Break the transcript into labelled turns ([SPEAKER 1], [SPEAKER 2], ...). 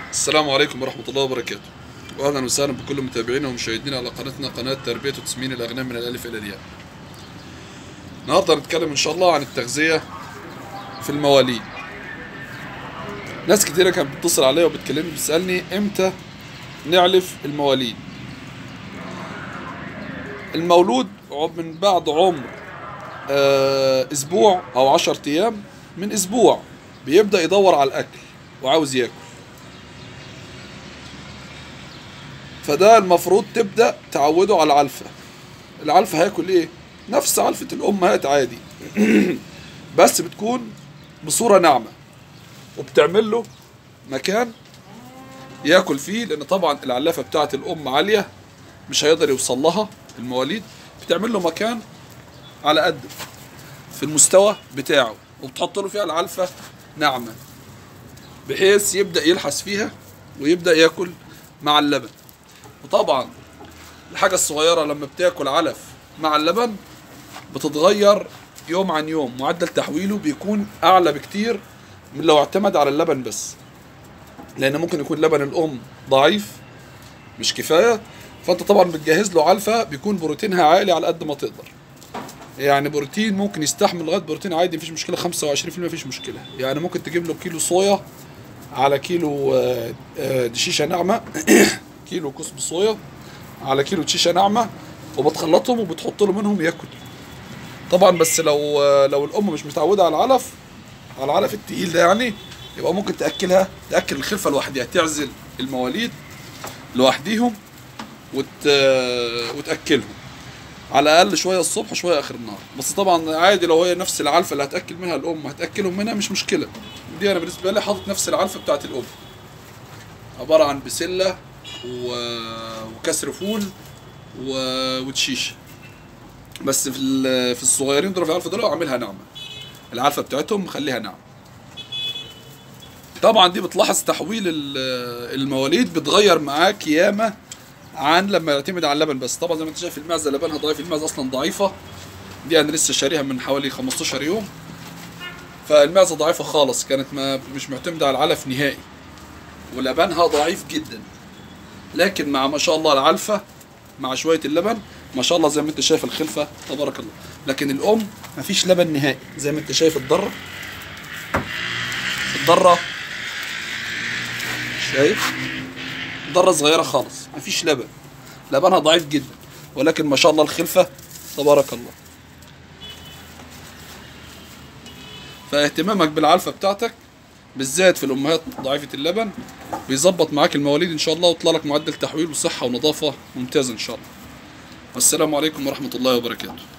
[SPEAKER 1] السلام عليكم ورحمة الله وبركاته وأهلا وسهلا بكل متابعينا ومشاهدينا على قناتنا قناة تربية وتسمين الأغنام من الألف إلى الياء النهاردة هنتكلم إن شاء الله عن التغذية في المواليد ناس كتيرة كانت بتتصل عليا وبتكلمني بتسألني إمتى نعلف المواليد المولود من بعد عمر آه، أسبوع أو عشر أيام من أسبوع بيبدأ يدور على الأكل وعاوز ياكل فده المفروض تبدا تعوده على العلفه العلفه هياكل ايه نفس علفه الامهات عادي بس بتكون بصوره ناعمه وبتعمل له مكان ياكل فيه لان طبعا العلافه بتاعه الام عاليه مش هيقدر يوصل لها المواليد بتعمل له مكان على قده في المستوى بتاعه وبتحط له فيها العلفه ناعمه بحيث يبدا يلحس فيها ويبدا ياكل مع اللبن وطبعا الحاجة الصغيرة لما بتاكل علف مع اللبن بتتغير يوم عن يوم معدل تحويله بيكون أعلى بكتير من لو اعتمد على اللبن بس لأن ممكن يكون لبن الأم ضعيف مش كفاية فأنت طبعا بتجهز له علفة بيكون بروتينها عالي على قد ما تقدر يعني بروتين ممكن يستحمل لغاية بروتين عادي مفيش مشكلة 25% مفيش مشكلة يعني ممكن تجيب له كيلو صويا على كيلو آه، آه، دشيشة ناعمة كيلو كسب صويا على كيلو شيشه ناعمه وبتخلطهم وبتحط له منهم ياكل طبعا بس لو لو الام مش متعوده على العلف على العلف التقيل ده يعني يبقى ممكن تاكلها تاكل الخلفه لوحدها تعزل المواليد لوحديهم وت... وتاكلهم على الاقل شويه الصبح شويه اخر النهار بس طبعا عادي لو هي نفس العلفه اللي هتاكل منها الام هتاكلهم منها مش مشكله دي انا بالنسبه لي حاطط نفس العلفه بتاعت الام عباره عن بسله و... وكسر فول و... وتشيشه بس في ال... في الصغيرين دول في العلفه دول اعملها ناعمه العلفه بتاعتهم خليها ناعمه طبعا دي بتلاحظ تحويل ال- المواليد بتغير معاك ياما عن لما يعتمد على اللبن بس طبعا زي ما انت شايف المعزه لبنها ضعيف المعزه اصلا ضعيفه دي انا لسه شاريها من حوالي 15 يوم فالمعزه ضعيفه خالص كانت ما مش معتمده على العلف نهائي ولبنها ضعيف جدا لكن مع ما شاء الله العلفة مع شوية اللبن ما شاء الله زي ما انت شايف الخلفة تبارك الله لكن الأم مفيش لبن نهائي زي ما انت شايف الضرة الضرة شايف ضرة صغيرة خالص مفيش لبن لبنها ضعيف جدا ولكن ما شاء الله الخلفة تبارك الله فاهتمامك بالعلفة بتاعتك بالذات في الامهات ضعيفه اللبن بيظبط معاك المواليد ان شاء الله ويطلع لك معدل تحويل وصحه ونظافه ممتازه ان شاء الله والسلام عليكم ورحمه الله وبركاته